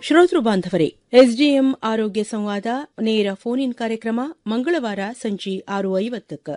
ಶ್ರೋತೃ ಬಾಂಧವರೇ ಎಸ್ಡಿಎಂ ಆರೋಗ್ಯ ಸಂವಾದ ನೇರ ಫೋನ್ ಇನ್ ಕಾರ್ಯಕ್ರಮ ಮಂಗಳವಾರ ಸಂಜೆ ಆರು ಐವತ್ತಕ್ಕೆ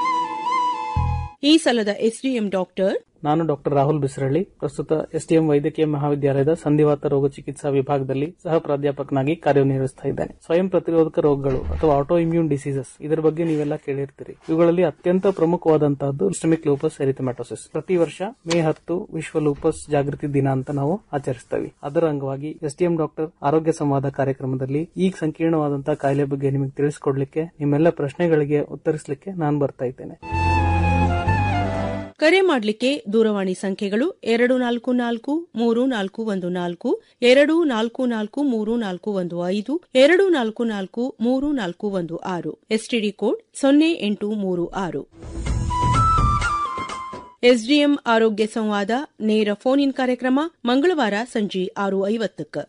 ಈ ಸಲದ ಎಸ್ಡಿಎಂ ಡಾಕ್ಟರ್ ನಾನು ಡಾಕ್ಟರ್ ರಾಹುಲ್ ಬಿಸರಳ್ಳಿ ಪ್ರಸ್ತುತ ಎಸ್ಟಿಎಂ ವೈದ್ಯಕೀಯ ಮಹಾವಿದ್ಯಾಲಯದ ಸಂಧಿವಾತ ರೋಗ ಚಿಕಿತ್ಸಾ ವಿಭಾಗದಲ್ಲಿ ಸಹ ಪ್ರಾಧ್ಯಾಪಕನಾಗಿ ಕಾರ್ಯನಿರ್ವಹಿಸ್ತಾ ಇದ್ದೇನೆ ಸ್ವಯಂ ಪ್ರತಿರೋಧಕ ರೋಗಗಳು ಅಥವಾ ಆಟೋ ಇಮ್ಯೂನ್ ಡಿಸೀಸಸ್ ಇದರ ಬಗ್ಗೆ ನೀವೆಲ್ಲ ಕೇಳಿರ್ತೀರಿ ಇವುಗಳಲ್ಲಿ ಅತ್ಯಂತ ಪ್ರಮುಖವಾದಂತಹದ್ದು ಸಿಸ್ಟಮಿಕ್ ಲೂಪಸ್ ಎರಿಥಮೆಟೋಸಿಸ್ ಪ್ರತಿ ವರ್ಷ ಮೇ ಹತ್ತು ವಿಶ್ವ ಲೂಪಸ್ ಜಾಗೃತಿ ದಿನ ಅಂತ ನಾವು ಆಚರಿಸ್ತೇವೆ ಅದರ ಅಂಗವಾಗಿ ಎಸ್ಟಿಎಂ ಡಾಕ್ಟರ್ ಆರೋಗ್ಯ ಸಂವಾದ ಕಾರ್ಯಕ್ರಮದಲ್ಲಿ ಈ ಸಂಕೀರ್ಣವಾದಂತಹ ಕಾಯಿಲೆ ಬಗ್ಗೆ ನಿಮಗೆ ತಿಳಿಸಿಕೊಡ್ಲಿಕ್ಕೆ ನಿಮ್ಮೆಲ್ಲ ಪ್ರಶ್ನೆಗಳಿಗೆ ಉತ್ತರಿಸಲಿಕ್ಕೆ ನಾನು ಬರ್ತಾ ಇದ್ದೇನೆ ಕರೆ ಮಾಡಲಿಕ್ಕೆ ದೂರವಾಣಿ ಸಂಖ್ಯೆಗಳು ಎರಡು ನಾಲ್ಕು ನಾಲ್ಕು ಮೂರು ನಾಲ್ಕು ಒಂದು ನಾಲ್ಕು ಎರಡು ನಾಲ್ಕು ನಾಲ್ಕು ಮೂರು ನಾಲ್ಕು ಒಂದು ಐದು ಎರಡು ನಾಲ್ಕು ನಾಲ್ಕು ಮೂರು ನಾಲ್ಕು ಒಂದು ಆರು ಎಸ್ಟಿಡಿ ಕೋಡ್ ಸೊನ್ನೆ ಎಂಟು ಮೂರು ಆರು ಎಸ್ಡಿಎಂ ಆರೋಗ್ಯ ಸಂವಾದ ನೇರ ಫೋನ್ ಇನ್ ಕಾರ್ಯಕ್ರಮ ಮಂಗಳವಾರ ಸಂಜೆ ಆರು ಐವತ್ತಕ್ಕೆ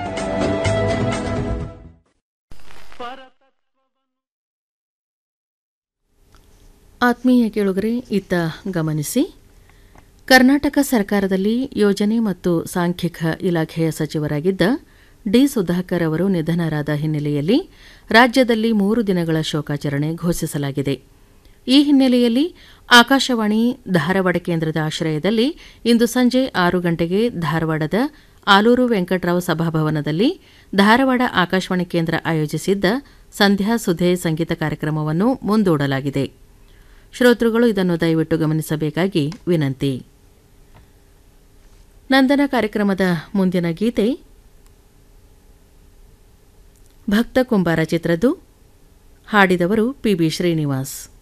ಆತ್ಮೀಯ ಕೇಳುಗರೆ ಇತ್ತ ಗಮನಿಸಿ ಕರ್ನಾಟಕ ಸರ್ಕಾರದಲ್ಲಿ ಯೋಜನೆ ಮತ್ತು ಸಾಂಖ್ಯಿಕ ಇಲಾಖೆಯ ಸಚಿವರಾಗಿದ್ದ ಡಿ ಸುಧಾಕರ್ ಅವರು ನಿಧನರಾದ ಹಿನ್ನೆಲೆಯಲ್ಲಿ ರಾಜ್ಯದಲ್ಲಿ ಮೂರು ದಿನಗಳ ಶೋಕಾಚರಣೆ ಘೋಷಿಸಲಾಗಿದೆ ಈ ಹಿನ್ನೆಲೆಯಲ್ಲಿ ಆಕಾಶವಾಣಿ ಧಾರವಾಡ ಕೇಂದ್ರದ ಆಶ್ರಯದಲ್ಲಿ ಇಂದು ಸಂಜೆ ಆರು ಗಂಟೆಗೆ ಧಾರವಾಡದ ಆಲೂರು ವೆಂಕಟರಾವ್ ಸಭಾಭವನದಲ್ಲಿ ಧಾರವಾಡ ಆಕಾಶವಾಣಿ ಕೇಂದ್ರ ಆಯೋಜಿಸಿದ್ದ ಸಂಧ್ಯಾ ಸುಧೆ ಸಂಗೀತ ಕಾರ್ಯಕ್ರಮವನ್ನು ಮುಂದೂಡಲಾಗಿದೆ ಶ್ರೋತೃಗಳು ಇದನ್ನು ದಯವಿಟ್ಟು ಗಮನಿಸಬೇಕಾಗಿ ವಿನಂತಿ ನಂದನ ಕಾರ್ಯಕ್ರಮದ ಮುಂದಿನ ಗೀತೆ ಭಕ್ತ ಕುಂಬಾರ ಚಿತ್ರದ್ದು ಹಾಡಿದವರು ಪಿಬಿ ಶ್ರೀನಿವಾಸ್